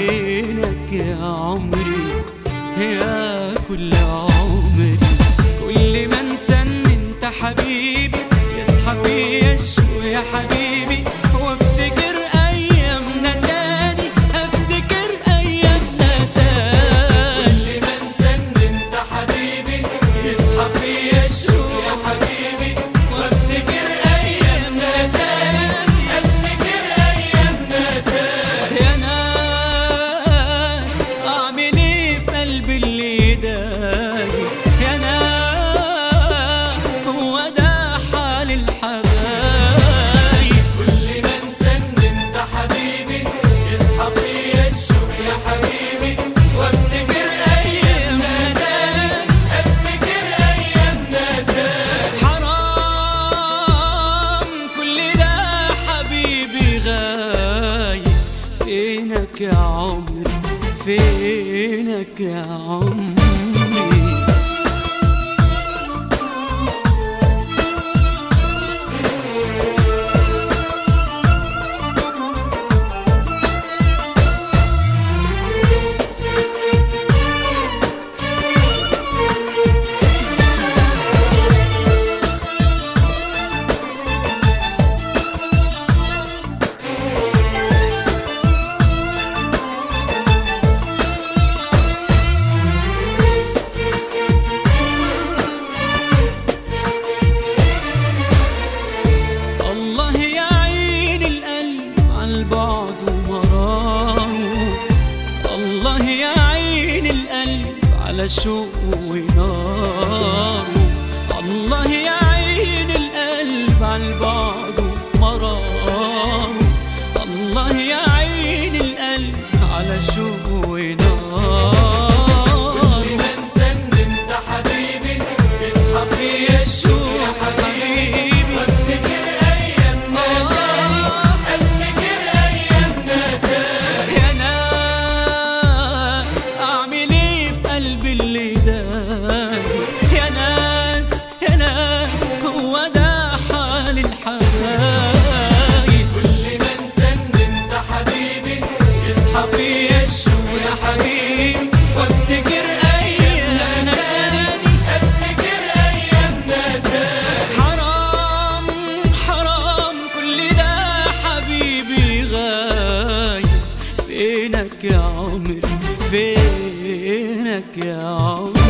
فينك يا عمري يا كل عمري كل ما انسى ان انت حبيبي يصحى فيا الشوق يا حبيبي وافتكر ايامنا تاني افتكر ايامنا تاني كل ما انسى ان انت حبيبي يصحى فيا الشوق يا حبيبي وافتكر ايامنا تاني افتكر ايامنا تاني يا ناس اعمل ايه في قلبي اللي دايق يا ناس هو ده حال الحبايب كل ما انسى ان انت حبيبي يصحى فيا الشوق يا حبيبي وافتكر ايامنا تاني افتكر ايامنا تاني حرام كل ده حبيبي غايب فينك يا عمري فينك يا عمري الله يعين القلب على البعد ومراره الله يعين القلب على شوق وناره الله يعين القلب على البعد ومراره الله يعين القلب على شوق وناره كل ما انسى ان انت حبيبي يصحى فيا الشوق يا حبيبي وافتكر ايامنا تاني افتكر ايامنا تاني يا ناس اعمل ايه في قلبي اللي دايق يا ناس يا ناس هو ده حال الحبايب كل ما انسى ان انت حبيبي يصحى فيا الشوق يا حبيبي وافتكر ايامنا تاني افتكر ايامنا تاني حرام حرام كل ده حبيبي غايب فينك يا عمري فينك يا عمري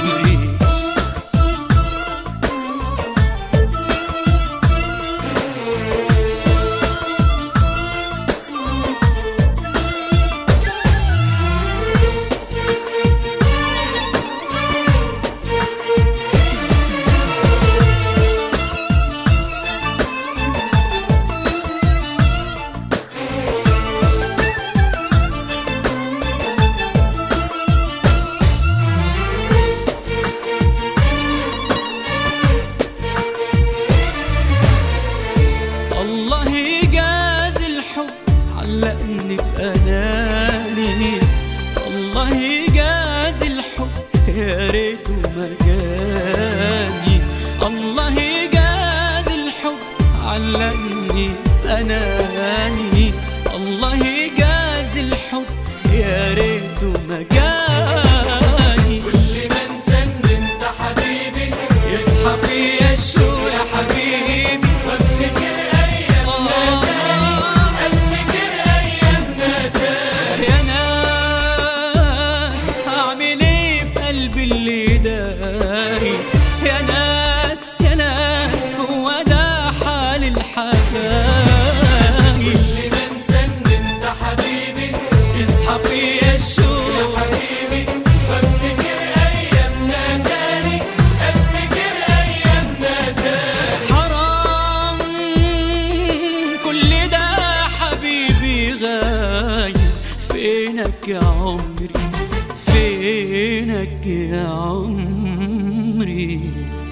الله يجاز الحب علقني بأناني الله يجاز الحب يا ريته ما جاني الله يجاز الحب علقني بأناني الله يجاز الحب يا ريته ما جاني كل ما انسى ان انت حبيبي يصحى فيا الشوق يا حبيبي وافتكر ايامنا تاني افتكر ايامنا تاني يا ناس اعمل ايه في قلبي اللي دايق يا ناس يا ناس هو ده حال الحبايب كل ما انسى ان انت حبيبي يصحى فيا الشوق يا حبيبي وافتكر ايامنا تاني افتكر ايامنا تاني حرام كل ده حبيبي غايب فينك يا عمري فينك يا عمري